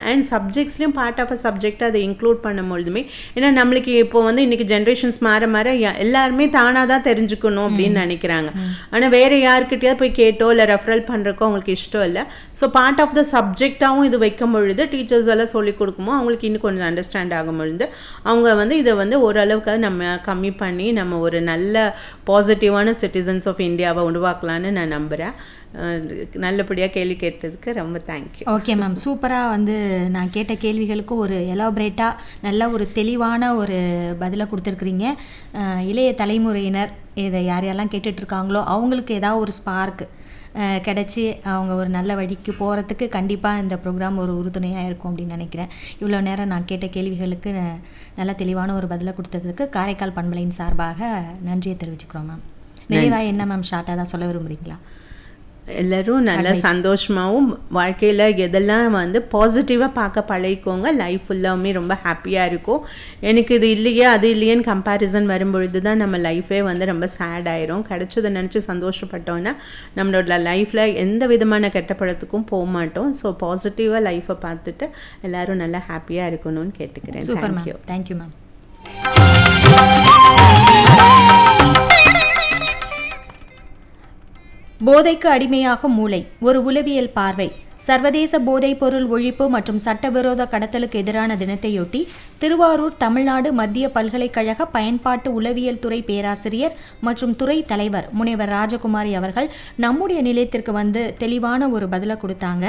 and சப்ஜெக்ட்ஸ்லையும் part of a subject அதை include பண்ணும்பொழுதுமே ஏன்னா நம்மளுக்கு இப்போ வந்து இன்னைக்கு ஜென்ரேஷன்ஸ் மாற மாற யா- எல்லாருமே தானாக தான் தெரிஞ்சுக்கணும் அப்படின்னு நினைக்கிறாங்க ஆனால் வேற யார்கிட்டயாவது போய் கேட்டோ இல்லை ரெஃபரல் பண்ணுறக்கோ அவங்களுக்கு இஷ்டம் இல்லை ஸோ பார்ட் ஆஃப் த சப்ஜெக்டாகவும் இது வைக்கும் பொழுது டீச்சர்ஸ் எல்லாம் சொல்லிக் கொடுக்குமோ அவங்களுக்கு இன்னும் கொஞ்சம் அண்டர்ஸ்டாண்ட் ஆகும் பொழுது அவங்க வந்து இதை வந்து ஓரளவுக்கு நம்ம கம்மி பண்ணி நம்ம ஒரு நல்ல பாசிட்டிவான சிட்டிசன்ஸ் ஆஃப் இந்தியாவை உருவாக்கலான்னு நான் நம்புகிறேன் நல்லபடியாக கேள்வி கேட்டதுக்கு ரொம்ப தேங்க்யூ ஓகே மேம் சூப்பராக வந்து நான் கேட்ட கேள்விகளுக்கு ஒரு எலாபரேட்டாக நல்ல ஒரு தெளிவான ஒரு பதிலை கொடுத்துருக்குறீங்க அஹ், இளைய தலைமுறையினர் இதை யார் யாரெல்லாம் கேட்டுட்டு இருக்காங்களோ அவங்களுக்கு ஏதாவது ஒரு ஸ்பார்க் கிடச்சி அவங்க ஒரு நல்ல வழிக்கு போகிறதுக்கு கண்டிப்பாக இந்த ப்ரோக்ராம் ஒரு உறுதுணையாக இருக்கும் அப்படின்னு நினைக்கிறேன் இவ்வளோ நேரம் நான் கேட்ட கேள்விகளுக்கு அஹ், நல்ல தெளிவான ஒரு பதிலை கொடுத்ததுக்கு காரைக்கால் பண்பலையின் சார்பாக நன்றியை தெரிவிச்சுக்கிறோம் மேம் நிறைவாக என்ன மேம் ஷார்ட்டாக தான் சொல்ல விரும்புகிறீங்களா எல்லாரும் நல்ல சந்தோஷமாகவும் வாழ்க்கையில் எதெல்லாம் வந்து பாசிட்டிவாக பார்க்க பழகிக்கோங்க லைஃப் ஃபுல்லாவுமே ரொம்ப ஹாப்பியாக இருக்கும் எனக்கு இது இல்லையே அது இல்லையேன்னு கம்பேரிசன் வரும்பொழுது தான் நம்ம லைஃபே வந்து ரொம்ப சேட் ஆயிரும் கிடைச்சதை நினச்சி சந்தோஷப்பட்டோன்னா நம்மளோட லைஃப்பில் எந்த விதமான கெட்ட பழத்துக்கும் போக மாட்டோம் ஸோ பாசிட்டிவாக லைஃப்பை பார்த்துட்டு எல்லாரும் நல்லா ஹாப்பியாக இருக்கணும்னு கேட்டுக்கிறேன் super thank you ma'am thank you ma'am போதைக்கு அடிமையாகும் மூளை ஒரு உளவியல் பார்வை சர்வதேச போதைப் பொருள் ஒழிப்பு மற்றும் சட்டவிரோத கடத்தலுக்கு எதிரான தினத்தையொட்டி திருவாரூர் தமிழ்நாடு மத்திய பல்கலைக்கழக பயன்பாட்டு உளவியல் துறை பேராசிரியர் மற்றும் துறை தலைவர் முனைவர் ராஜகுமாரி அவர்கள் நம்முடைய நிலையத்திற்கு வந்து தெளிவான ஒரு பதிலை கொடுத்தாங்க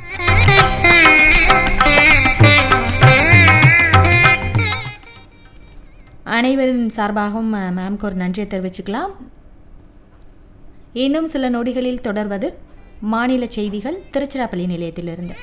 அனைவரின் சார்பாகவும் அஹ், மேம்க்கு ஒரு நன்றியை தெரிவிச்சுக்கலாம் இன்னும் சில நொடிகளில் தொடர்வது மாநில செய்திகள் திருச்சிராப்பள்ளி நிலையத்திலிருந்து